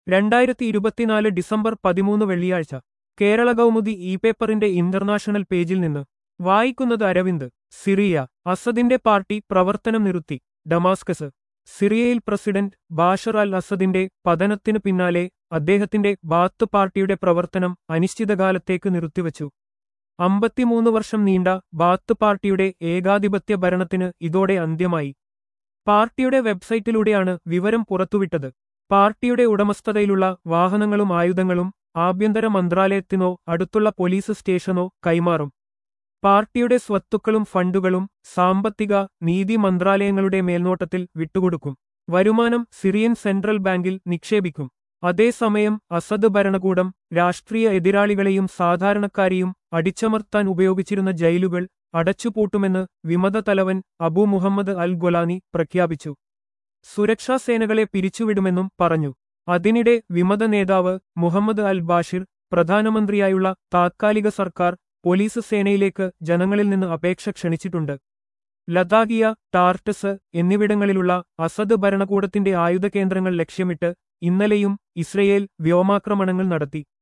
രണ്ടായിരത്തി ഇരുപത്തിനാല് ഡിസംബർ പതിമൂന്ന് വെള്ളിയാഴ്ച കേരള കൗമുദി ഇ പേപ്പറിന്റെ ഇന്റർനാഷണൽ പേജിൽ നിന്ന് വായിക്കുന്നത് അരവിന്ദ് സിറിയ അസദിന്റെ പാർട്ടി പ്രവർത്തനം നിർത്തി ഡമാസ്കസ് സിറിയയിൽ പ്രസിഡന്റ് ബാഷർ അൽ അസദിന്റെ പതനത്തിനു പിന്നാലെ അദ്ദേഹത്തിന്റെ ബാത്ത് പാർട്ടിയുടെ പ്രവർത്തനം അനിശ്ചിതകാലത്തേക്ക് നിർത്തിവച്ചു അമ്പത്തിമൂന്ന് വർഷം നീണ്ട ബാത്ത് പാർട്ടിയുടെ ഏകാധിപത്യ ഭരണത്തിന് ഇതോടെ അന്ത്യമായി പാർട്ടിയുടെ വെബ്സൈറ്റിലൂടെയാണ് വിവരം പുറത്തുവിട്ടത് പാർട്ടിയുടെ ഉടമസ്ഥതയിലുള്ള വാഹനങ്ങളും ആയുധങ്ങളും ആഭ്യന്തര മന്ത്രാലയത്തിനോ അടുത്തുള്ള പോലീസ് സ്റ്റേഷനോ കൈമാറും പാർട്ടിയുടെ സ്വത്തുക്കളും ഫണ്ടുകളും സാമ്പത്തിക നീതി മന്ത്രാലയങ്ങളുടെ മേൽനോട്ടത്തിൽ വിട്ടുകൊടുക്കും വരുമാനം സിറിയൻ സെൻട്രൽ ബാങ്കിൽ നിക്ഷേപിക്കും അതേസമയം അസദ് ഭരണകൂടം രാഷ്ട്രീയ എതിരാളികളെയും സാധാരണക്കാരെയും അടിച്ചമർത്താൻ ഉപയോഗിച്ചിരുന്ന ജയിലുകൾ അടച്ചുപൂട്ടുമെന്ന് വിമത തലവൻ അബു മുഹമ്മദ് അൽ ഗൊലാനി പ്രഖ്യാപിച്ചു സുരക്ഷാ സേനകളെ പിരിച്ചുവിടുമെന്നും പറഞ്ഞു അതിനിടെ വിമത നേതാവ് മുഹമ്മദ് അൽ ബാഷിർ പ്രധാനമന്ത്രിയായുള്ള താത്കാലിക സർക്കാർ പോലീസ് സേനയിലേക്ക് ജനങ്ങളിൽ നിന്ന് അപേക്ഷ ക്ഷണിച്ചിട്ടുണ്ട് ലതാഗിയ ടാർട്ടസ് എന്നിവിടങ്ങളിലുള്ള അസദ് ഭരണകൂടത്തിന്റെ ആയുധ കേന്ദ്രങ്ങൾ ലക്ഷ്യമിട്ട് ഇന്നലെയും ഇസ്രയേൽ വ്യോമാക്രമണങ്ങൾ നടത്തി